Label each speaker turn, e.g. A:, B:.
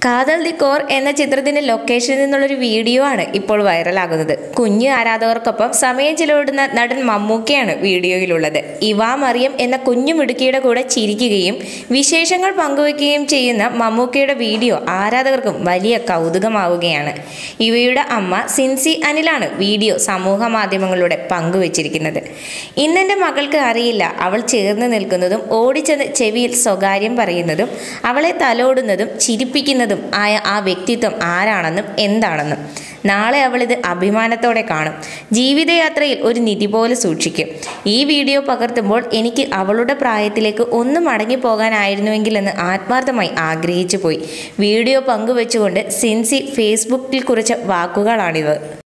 A: കാതൽ the core എന്ന ചിത്രത്തിന്റെ ലൊക്കേഷനിൽ നിന്നുള്ളൊരു വീഡിയോ ആണ് ഇപ്പോൾ വൈറലാകുന്നത് കുഞ്ഞു ആരാധകർക്കൊപ്പം സമയം ചിലവിടുന്ന നടൻ മമ്മൂക്കയാണ് വീഡിയോയിലുള്ളത് ഇവാ മറിയം എന്ന കുഞ്ഞു മിടുക്കിയുടെ കൂടെ ചിരിക്കുകയും വിശേഷങ്ങൾ പങ്കുവയ്ക്കുകയും ചെയ്യുന്ന മമ്മൂക്കയുടെ വീഡിയോ ആരാധകർക്കും വലിയ കൗതുകമാവുകയാണ് ഇവയുടെ അമ്മ സിൻസി അനിലാണ് വീഡിയോ സമൂഹ മാധ്യമങ്ങളിലൂടെ പങ്കുവച്ചിരിക്കുന്നത് ഇന്നെൻ്റെ മകൾക്ക് അറിയില്ല അവൾ ചേർന്ന് നിൽക്കുന്നതും ഓടിച്ചെന്ന് ചെവിയിൽ സ്വകാര്യം പറയുന്നതും അവളെ തലോടുന്നതും ചിരിപ്പിക്കുന്നതും ആയ ആ വ്യക്തിത്വം ആരാണെന്നും എന്താണെന്നും നാളെ അവൾ ഇത് അഭിമാനത്തോടെ കാണും ജീവിതയാത്രയിൽ ഒരു നിധി പോലെ സൂക്ഷിക്കും ഈ വീഡിയോ പകർത്തുമ്പോൾ എനിക്ക് അവളുടെ പ്രായത്തിലേക്ക് ഒന്ന് മടങ്ങിപ്പോകാനായിരുന്നുവെങ്കിലെന്ന് ആത്മാർത്ഥമായി ആഗ്രഹിച്ചു പോയി വീഡിയോ പങ്കുവെച്ചുകൊണ്ട് സിൻസി ഫേസ്ബുക്കിൽ കുറിച്ച വാക്കുകളാണിത്